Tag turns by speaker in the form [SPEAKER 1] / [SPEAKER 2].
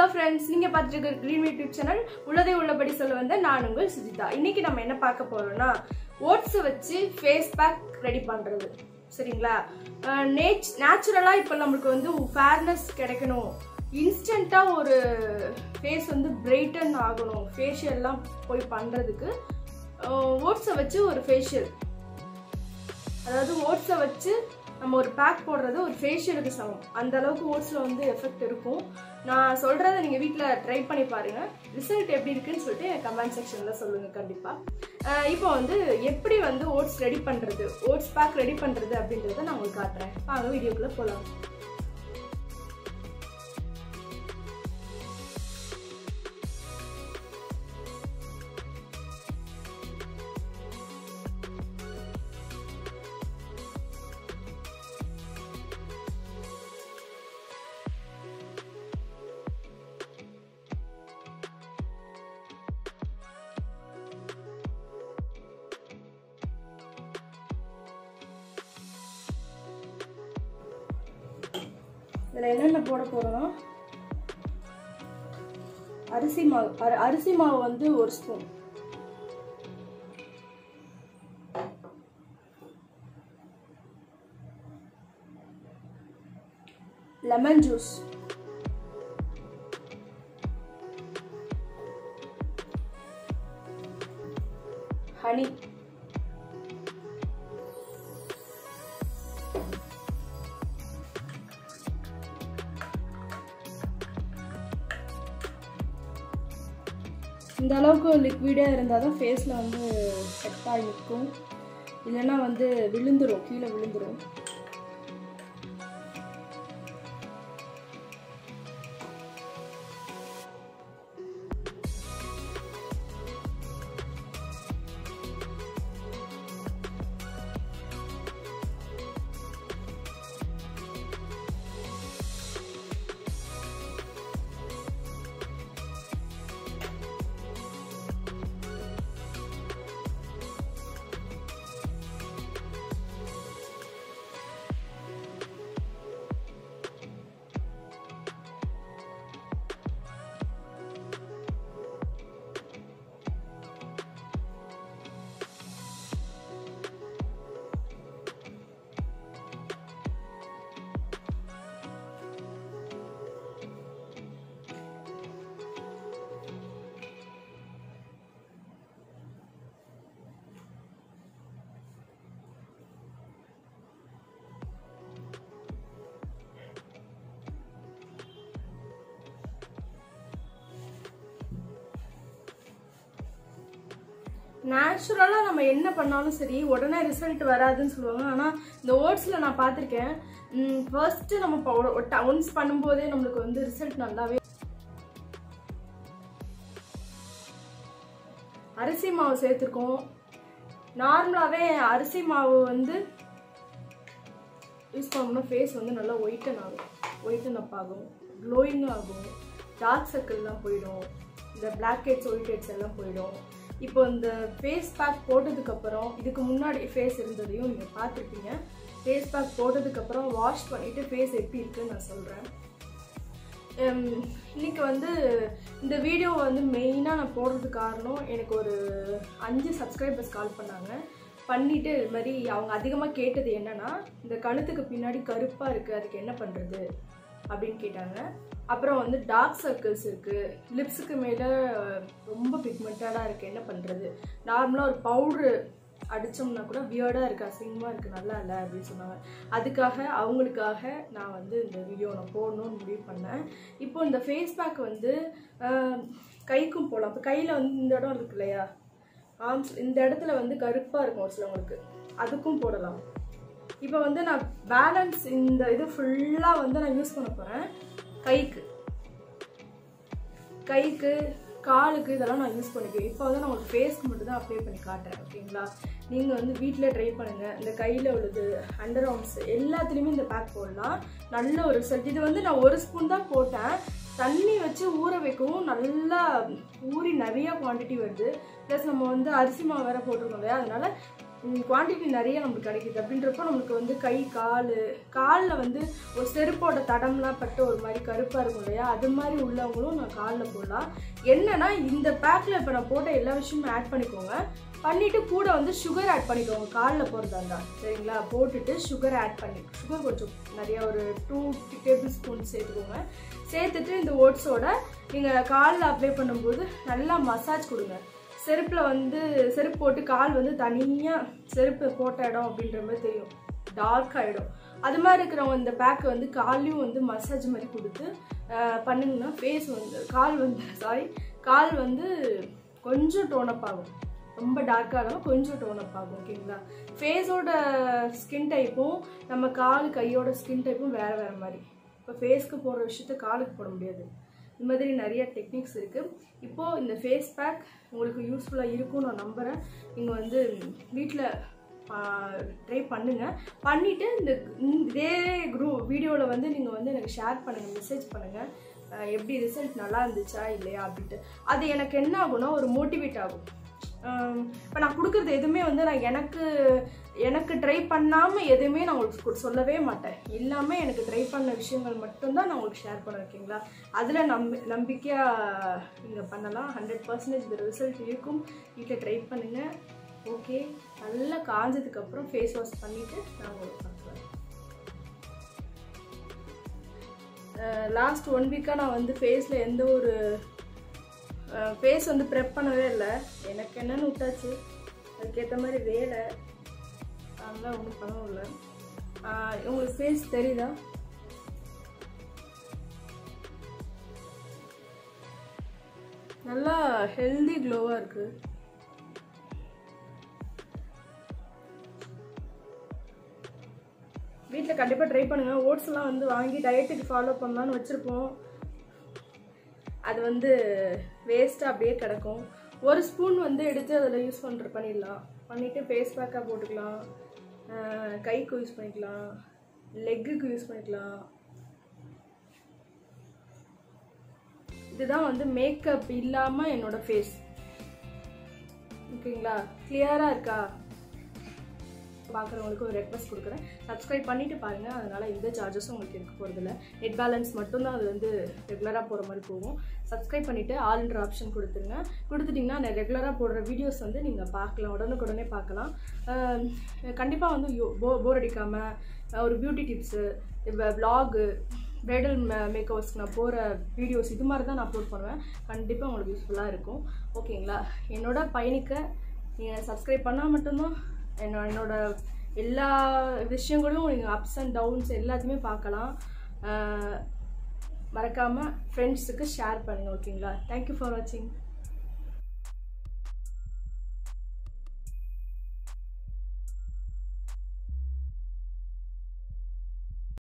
[SPEAKER 1] friends நீங்க பார்த்துட்டு இருக்க க்ரீன் யூடியூப் சேனல் உள்ளதை உள்ளபடி சொல்ல வந்த நான் உங்கள் சுஜிதா இன்னைக்கு நம்ம என்ன பார்க்க போறோம்னா ஓட்ஸை வச்சு ஃபேஸ் பேக் ரெடி பண்றது சரிங்களா நேச் நேச்சுரலாக இப்போ நம்மளுக்கு வந்து ஃபேர்னஸ் கிடைக்கணும் இன்ஸ்டண்ட்டாக ஒரு ஃபேஸ் வந்து பிரைட்டன் ஆகணும் ஃபேஷியல்லாம் போய் பண்ணுறதுக்கு ஓட்ஸை வச்சு ஒரு ஃபேஷியல் அதாவது ஓட்ஸை வச்சு நம்ம ஒரு பேக் போடுறது ஒரு ஃபேஷியலுக்கு சமம் அந்த அளவுக்கு ஓட்ஸில் வந்து எஃபெக்ட் இருக்கும் நான் சொல்கிறத நீங்கள் வீட்டில் ட்ரை பண்ணி பாருங்கள் ரிசல்ட் எப்படி இருக்குன்னு சொல்லிட்டு எனக்கு கமெண்ட் செக்ஷனில் சொல்லுங்கள் கண்டிப்பாக இப்போ வந்து எப்படி வந்து ஓட்ஸ் ரெடி பண்ணுறது ஓட்ஸ் பேக் ரெடி பண்ணுறது அப்படின்றத நான் உங்களுக்கு காட்டுறேன் வாங்க வீடியோக்குள்ளே போகலாம் இதில் என்னென்ன போட போகிறோம்னா அரிசி மாவு அரி- அரிசி மாவு வந்து ஒரு ஸ்பூன் லெமன் ஜூஸ் ஹனி இந்த அளவுக்கு லிக்விடாக இருந்தால் தான் ஃபேஸில் வந்து செட் ஆகி நிற்கும் இல்லைன்னா வந்து விழுந்துரும் கீழே விழுந்துரும் நேச்சுரலாக நம்ம என்ன பண்ணாலும் சரி உடனே ரிசல்ட் வராதுன்னு சொல்லுவாங்க ஆனால் இந்த ஓட்ஸில் நான் பார்த்துருக்கேன் ஃபர்ஸ்ட்டு நம்ம ஒன்ஸ் பண்ணும்போதே நம்மளுக்கு வந்து ரிசல்ட் நல்லாவே அரிசி மாவு சேர்த்துருக்கோம் நார்மலாகவே அரிசி மாவு வந்து யூஸ் பண்ணோம்னா ஃபேஸ் வந்து நல்லா ஒயிட்டன் ஆகும் ஒயிட்டன் அப் ஆகும் க்ளோயிங் ஆகும் டார்க் சர்க்கிள்லாம் போயிடும் இந்த பிளாக் ஹெட்ஸ் ஒயிட் ஹெட்ஸ் எல்லாம் போயிடும் இப்போ இந்த ஃபேஸ் பேக் போட்டதுக்கப்புறம் இதுக்கு முன்னாடி ஃபேஸ் இருந்ததையும் நீங்கள் பார்த்துருப்பீங்க ஃபேஸ் பேக் போட்டதுக்கப்புறம் வாஷ் பண்ணிவிட்டு ஃபேஸ் எப்படி இருக்குன்னு நான் சொல்கிறேன் இன்னைக்கு வந்து இந்த வீடியோ வந்து மெயினாக நான் போடுறதுக்கு காரணம் எனக்கு ஒரு அஞ்சு சப்ஸ்கிரைபர்ஸ் கால் பண்ணாங்க பண்ணிட்டு இது மாதிரி அவங்க அதிகமாக கேட்டது என்னன்னா இந்த கழுத்துக்கு பின்னாடி கருப்பாக இருக்குது அதுக்கு என்ன பண்ணுறது அப்படின்னு கேட்டாங்க அப்புறம் வந்து டார்க் சர்க்கிள்ஸ் இருக்குது லிப்ஸுக்கு மேலே ரொம்ப பிக்மெண்டடாக இருக்குது என்ன பண்ணுறது நார்மலாக ஒரு பவுட்ரு அடித்தோம்னா கூட வியர்டாக இருக்குது அசிங்கமாக இருக்குது நல்லா இல்லை அப்படின்னு சொன்னாங்க அதுக்காக அவங்களுக்காக நான் வந்து இந்த வீடியோ நான் போடணும்னு முடிவு பண்ணேன் இப்போ இந்த ஃபேஸ் பேக் வந்து ஆஹ், கைக்கும் போடலாம் இப்போ கையில் வந்து இந்த இடம் இருக்கு இல்லையா ஆர்ம்ஸ் இந்த இடத்துல வந்து கருப்பாக இருக்கும் ஒரு சிலவங்களுக்கு அதுக்கும் போடலாம் இப்போ வந்து நான் பேலன்ஸ் இந்த இது ஃபுல்லாக வந்து நான் யூஸ் பண்ண போகிறேன் கைக்கு கைக்கு காலுக்கு இதெல்லாம் நான் யூஸ் பண்ணிக்குவேன் இப்போ வந்து நான் உங்களுக்கு ஃபேஸ்க்கு மட்டும் தான் அப்ளை பண்ணி காட்டுறேன் ஓகேங்களா நீங்கள் வந்து வீட்டில் ட்ரை பண்ணுங்கள் இந்த கையில் உள்ளது அண்டர் ஆர்ம்ஸ் எல்லாத்துலேயுமே இந்த பேக் போடலாம் நல்ல ஒரு ரிசல்ட் இது வந்து நான் ஒரு ஸ்பூன் தான் போட்டேன் தண்ணி வச்சு ஊற வைக்கவும் நல்லா ஊறி நிறைய குவாண்டிட்டி வருது ப்ளஸ் நம்ம வந்து அரிசி மாவு வேற போட்டிருக்கோம் இல்லையா அதனால குவான்டிட்டி நிறைய நமக்கு கிடைக்குது அப்படின்றப்போ நமக்கு வந்து கை கால் காலில் வந்து ஒரு செருப்போட தடம்லாம் பட்டு ஒரு மாதிரி கருப்பாக இருக்கும் இல்லையா அது மாதிரி உள்ளவங்களும் நான் காலில் போடலாம் என்னன்னா இந்த பேக்கில் இப்போ நான் போட்ட எல்லா விஷயமும் ஆட் பண்ணிக்கோங்க பண்ணிட்டு கூட வந்து சுகர் ஆட் பண்ணிக்கோங்க காலில் போடுறதா இருந்தா சரிங்களா போட்டுட்டு சுகர் ஆட் பண்ணி சுகர் கொஞ்சம் நிறைய ஒரு டூ டேபிள் ஸ்பூன் சேர்த்துக்கோங்க சேர்த்துட்டு இந்த ஓட்ஸோட நீங்கள் காலில் அப்ளை பண்ணும்போது நல்லா மசாஜ் கொடுங்க செருப்பில் வந்து செருப்பு போட்டு கால் வந்து தனியாக செருப்பு போட்ட இடம் அப்படின்ற மாதிரி தெரியும் டார்க் ஆகிடும் அது மாதிரி இருக்கிறவங்க இந்த பேக் வந்து கால்லையும் வந்து மசாஜ் மாதிரி கொடுத்து அஹ், பண்ணிங்கன்னா ஃபேஸ் வந்து கால் வந்து சாரி கால் வந்து கொஞ்சம் டோனப் ஆகும் ரொம்ப டார்க்காக இல்லாமல் கொஞ்சம் டோனப் ஆகும் ஓகேங்களா ஃபேஸோட ஸ்கின் டைப்பும் நம்ம கால் கையோட ஸ்கின் டைப்பும் வேறு வேறு மாதிரி இப்போ ஃபேஸ்க்கு போடுற விஷயத்த காலுக்கு போட முடியாது இந்த மாதிரி நிறைய டெக்னிக்ஸ் இருக்குது இப்போது இந்த ஃபேஸ் பேக் உங்களுக்கு யூஸ்ஃபுல்லாக இருக்கும் நான் நம்புகிறேன் நீங்கள் வந்து வீட்டில் ட்ரை பண்ணுங்கள் பண்ணிவிட்டு இந்த இதே குரூப் வீடியோவில் வந்து நீங்கள் வந்து எனக்கு ஷேர் பண்ணுங்கள் மெசேஜ் பண்ணுங்கள் அஹ் எப்படி ரிசல்ட் நல்லா இருந்துச்சா இல்லையா அப்படின்ட்டு அது எனக்கு என்ன ஆகும்னா ஒரு மோட்டிவேட் ஆகும் இப்போ நான் கொடுக்குறது எதுவுமே வந்து நான் எனக்கு எனக்கு ட்ரை பண்ணாமல் எதுவுமே நான் உங்களுக்கு கொ- சொல்லவே மாட்டேன் எல்லாமே எனக்கு ட்ரை பண்ண விஷயங்கள் மட்டும்தான் நான் உங்களுக்கு ஷேர் பண்ண ஓகேங்களா அதில் நம்பி நம்பிக்கையாக நீங்கள் பண்ணலாம் ஹண்ட்ரட் பர்சன்டேஜ் இந்த ரிசல்ட் இருக்கும் வீட்டில் ட்ரை பண்ணுங்கள் ஓகே நல்லா காஞ்சதுக்கப்புறம் ஃபேஸ் வாஷ் பண்ணிவிட்டு நான் உங்களுக்கு பார்க்குறேன் லாஸ்ட் ஒன் வீக்காக நான் வந்து ஃபேஸில் எந்த ஒரு ஃபேஸ் வந்து ப்ரெப் பண்ணவே இல்லை எனக்கு என்னன்னு விட்டாச்சு அதுக்கேற்ற மாதிரி வேலை அதெல்லாம் ஒன்றும் பண்ணவும் இல்லை ஆஹ் உங்களுக்கு ஃபேஸ் தெரியுதா நல்லா ஹெல்தி க்ளோவாக இருக்குது வீட்டில் கண்டிப்பாக ட்ரை பண்ணுங்கள் ஓட்ஸ்லாம் வந்து வாங்கி டயட்டுக்கு ஃபாலோ பண்ணலான்னு வச்சுருப்போம் அது வந்து வேஸ்ட்டாக அப்படியே கிடக்கும் ஒரு ஸ்பூன் வந்து எடுத்து அதில் யூஸ் பண்ணுற பண்ணிடலாம் பண்ணிவிட்டு ஃபேஸ் பேக்காக போட்டுக்கலாம் அஹ் கைக்கு யூஸ் பண்ணிக்கலாம் லெக்குக்கு யூஸ் பண்ணிக்கலாம் இதுதான் வந்து மேக்கப் இல்லாமல் என்னோட ஃபேஸ் ஓகேங்களா கிளியராக இருக்கா பார்க்குறவங்களுக்கு ஒரு ரெக்வஸ்ட் கொடுக்குறேன் சப்ஸ்கிரைப் பண்ணிட்டு பாருங்கள் அதனால் எந்த சார்ஜஸும் உங்களுக்கு இருக்க போகிறதில்ல நெட் பேலன்ஸ் மட்டும்தான் அது வந்து ரெகுலராக போகிற மாதிரி போகும் சப்ஸ்கிரைப் பண்ணிவிட்டு ஆல்ன்ற ஆப்ஷன் கொடுத்துருங்க கொடுத்துட்டிங்கன்னா நான் ரெகுலராக போடுற வீடியோஸ் வந்து நீங்கள் பார்க்கலாம் உடனுக்குடனே பார்க்கலாம் கண்டிப்பாக வந்து போ போர் அடிக்காமல் ஒரு பியூட்டி டிப்ஸு இப்போ விலாகு பிரைடல் மேக் ஓவர்ஸ்க்கு நான் போகிற வீடியோஸ் இது மாதிரி தான் நான் அப்லோட் பண்ணுவேன் கண்டிப்பாக உங்களுக்கு யூஸ்ஃபுல்லாக இருக்கும் ஓகேங்களா என்னோட பயணிக்க நீங்கள் சப்ஸ்கிரைப் பண்ணால் மட்டும்தான் என்னோட என்னோட எல்லா விஷயங்களும் நீங்கள் அப்ஸ் அண்ட் டவுன்ஸ் எல்லாத்தையுமே பார்க்கலாம் மறக்காமல் ஃப்ரெண்ட்ஸுக்கு ஷேர் பண்ணுங்கள் ஓகேங்களா தேங்க்யூ ஃபார் வாட்சிங்